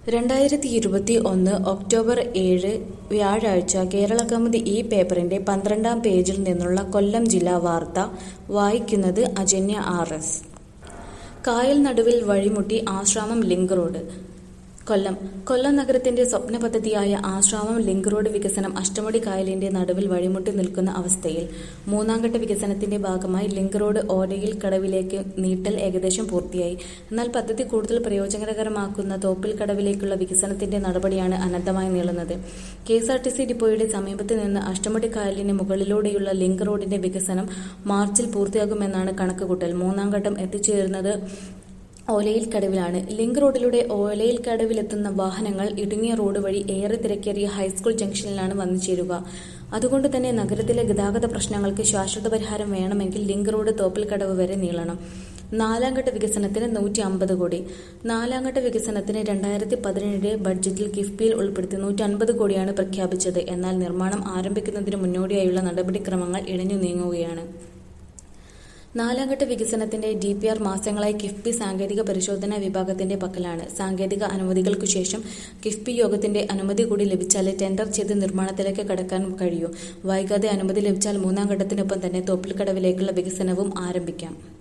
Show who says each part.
Speaker 1: രണ്ടായിരത്തി ഇരുപത്തി ഒന്ന് ഒക്ടോബർ ഏഴ് വ്യാഴാഴ്ച കേരള കൗമുദി ഈ പേപ്പറിന്റെ പന്ത്രണ്ടാം പേജിൽ നിന്നുള്ള കൊല്ലം ജില്ലാ വാർത്ത വായിക്കുന്നത് അജന്യ ആർ എസ് കായൽ നടുവിൽ വഴിമുട്ടി ആശ്രാമം ലിങ്ക് റോഡ് കൊല്ലം കൊല്ലം നഗരത്തിന്റെ സ്വപ്ന പദ്ധതിയായ ആശ്രാമം ലിങ്ക് റോഡ് വികസനം അഷ്ടമുടി കായലിന്റെ നടുവിൽ വഴിമുട്ടി നിൽക്കുന്ന അവസ്ഥയിൽ മൂന്നാംഘട്ട വികസനത്തിന്റെ ഭാഗമായി ലിങ്ക് റോഡ് ഓരയിൽ കടവിലേക്ക് നീട്ടൽ ഏകദേശം പൂർത്തിയായി എന്നാൽ പദ്ധതി കൂടുതൽ പ്രയോജനകരമാക്കുന്ന തോപ്പിൽ കടവിലേക്കുള്ള വികസനത്തിന്റെ നടപടിയാണ് അനന്തമായി നീളുന്നത് K S R T C ഡിപ്പോയുടെ സമീപത്ത് നിന്ന് അഷ്ടമുടി കായലിന് മുകളിലൂടെയുള്ള ലിങ്ക് റോഡിന്റെ വികസനം മാർച്ചിൽ പൂർത്തിയാകുമെന്നാണ് കണക്കുകൂട്ടൽ മൂന്നാം ഘട്ടം എത്തിച്ചേരുന്നത് ഓലയിൽ കടവിലാണ് ലിങ്ക് റോഡിലൂടെ ഓലയിൽ കടവിലെത്തുന്ന വാഹനങ്ങൾ ഇടുങ്ങിയ റോഡ് വഴി ഏറെ തിരക്കേറിയ ഹൈസ്കൂൾ ജംഗ്ഷനിലാണ് വന്നു ചേരുക അതുകൊണ്ട് തന്നെ നഗരത്തിലെ ഗതാഗത പ്രശ്നങ്ങൾക്ക് ശാശ്വത പരിഹാരം വേണമെങ്കിൽ ലിങ്ക് റോഡ് തോപ്പിൽ കടവ് വരെ നീളണം നാലാം ഘട്ട വികസനത്തിന് നൂറ്റി അമ്പത് കോടി നാലാം ഘട്ട വികസനത്തിന് രണ്ടായിരത്തി പതിനേഴ് ബഡ്ജറ്റിൽ കിഫ്ബിയിൽ ഉൾപ്പെടുത്തി നൂറ്റി അൻപത് കോടിയാണ് പ്രഖ്യാപിച്ചത് എന്നാൽ നിർമ്മാണം ആരംഭിക്കുന്നതിന് മുന്നോടിയായുള്ള നടപടിക്രമങ്ങൾ ഇഴഞ്ഞു നീങ്ങുകയാണ് നാലാംഘട്ട വികസനത്തിന്റെ ഡി പി ആർ മാസങ്ങളായി കിഫ്ബി സാങ്കേതിക പരിശോധനാ വിഭാഗത്തിന്റെ പക്കലാണ് സാങ്കേതിക അനുമതികൾക്കു ശേഷം കിഫ്ബി യോഗത്തിന്റെ അനുമതി കൂടി ലഭിച്ചാലേ ടെൻഡർ ചെയ്ത് നിർമ്മാണത്തിലേക്ക് കടക്കാൻ കഴിയൂ വൈകാതെ അനുമതി ലഭിച്ചാൽ മൂന്നാം ഘട്ടത്തിനൊപ്പം തന്നെ തോപ്പിൽക്കടവിലേക്കുള്ള വികസനവും ആരംഭിക്കാം